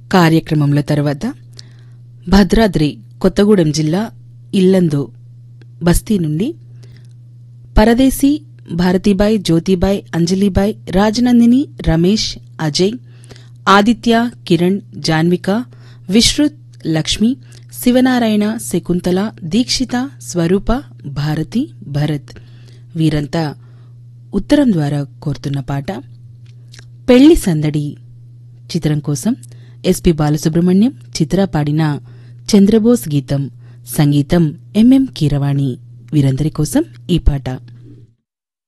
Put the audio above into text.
కార్యక్రమంలో తర్వాత భద్రాద్రి కొత్తగూడెం జిల్లా ఇల్లందు బస్తీ నుండి పరదేశీ భారతీబాయ్ జ్యోతిబాయ్ అంజలిబాయ్ రాజనందిని రమేష్ అజయ్ ఆదిత్య కిరణ్ జాన్విక విశ్రుత్ లక్ష్మి శివనారాయణ శకుంతల దీక్షిత స్వరూప భారతి భరత్ వీరంతా ఉత్తరం ద్వారా కోరుతున్న పాట పెళ్లి సందడి చిత్రం కోసం ఎస్పి బాలసుబ్రహ్మణ్యం చిత్ర పాడిన చంద్రబోస్ గీతం సంగీతం ఎంఎం కీరవాణి వీరందరి కోసం ఈ పాట